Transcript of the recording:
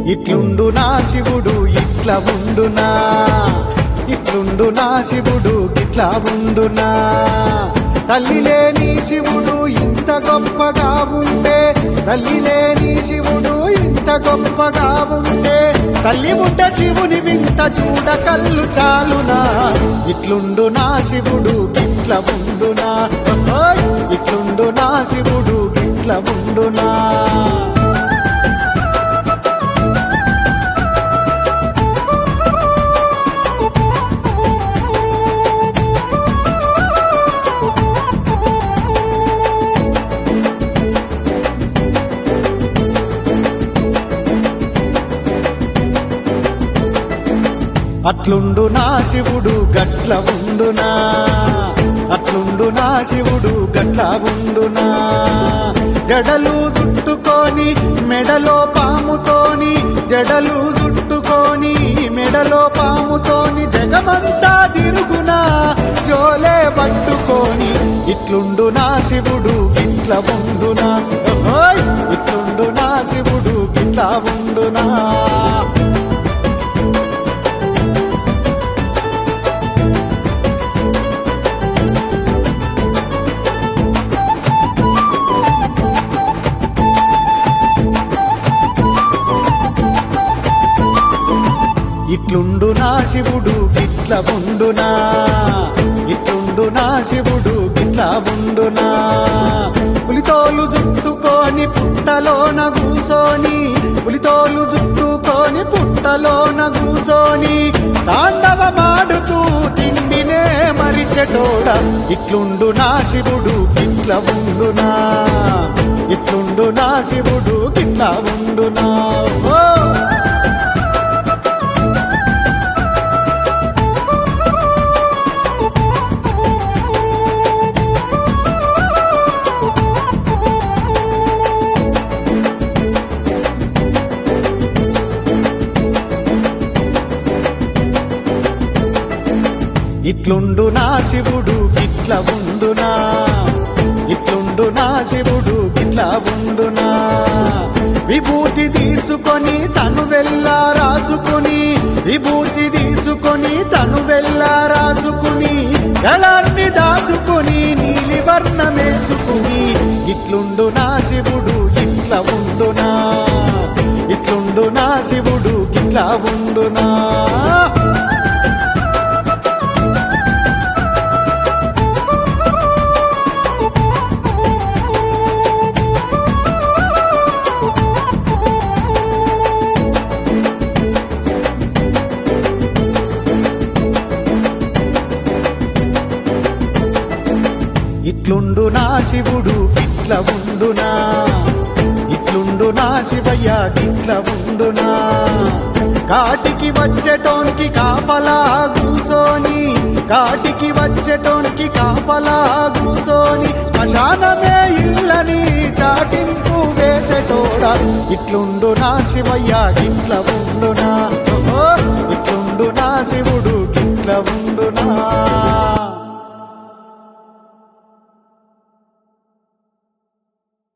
ఇట్లుండు నా శివుడు ఇట్లా ఉండునా ఇట్లుండు నా శివుడు ఇట్లా ఉండునా తల్లి లేని శివుడు ఇంత గొప్పగా ఉండే తల్లి లేని శివుడు ఇంత గొప్పగా ఉండే తల్లి ఉంటే శివుని వింత చూడ కళ్ళు చాలునా ఇట్లుండు నా శివుడు గిట్ల ఉండునా ఓయ్! ఇట్లుండు నా శివుడు గిట్ల ఉండునా అట్లుండు నా శివుడు గట్ల ఉండునా అట్లుండు నా శివుడు గట్ల ఉండునా జడలు చుట్టుకొని మెడలో పాముతోని జడలు చుట్టుకొని మెడలో పాముతోని జగమంతా తిరుగునా జోలే పట్టుకొని ఇట్లుండు నా శివుడు గిట్ల ఉండునా ఓయ్! ఇట్లుండు నా శివుడు గిట్ల ఉండునా ఇట్లుండు నా శివుడు గిట్ల ఉండునా ఇట్లుండు నా శివుడు గిట్ల ఉండునా పులితోలు జుట్టుకొని పుట్టలోన కూసోని పులితోలు జుట్టుకొని పుట్టలోన కూసోని తాండవమాడుతూ తిండినే మరిచెటోడ ఇట్లుండు నా శివుడు గిట్ల ఉండునా ఇట్లుండు నా శివుడు గిట్ల ఉండునా ఓ ఇట్లుండు నా శివుడు గిట్ల ఉండునా ఇట్లుండు నా శివుడు గిట్ల ఉండునా విభూతి తీసుకొని తను వెళ్ళా రాసుకుని విభూతి తీసుకొని తను వెళ్ళా రాసుకుని గళాన్ని దాచుకొని నీలి వర్ణమేసుకుని ఇట్లుండు నా శివుడు ఇట్ల ఉండునా ఇట్లుండు నా శివుడు ఇట్లా ఉండునా ఇట్లుండు నా శివుడు ఇట్ల ఉండునా ఇట్లుండు నా శివయ్య ఇట్ల ఉండునా కాటికి వచ్చేటోనికి కాపలా కూసోని కాటికి వచ్చేటోనికి కాపలా కూసోని శ్మశానమే ఇల్లని చాటింపు వేసేటోడ ఇట్లుండు నా శివయ్య ఇట్ల ఉండునా ఓహో, ఇట్లుండు నా శివుడు ఇట్ల ఉండునా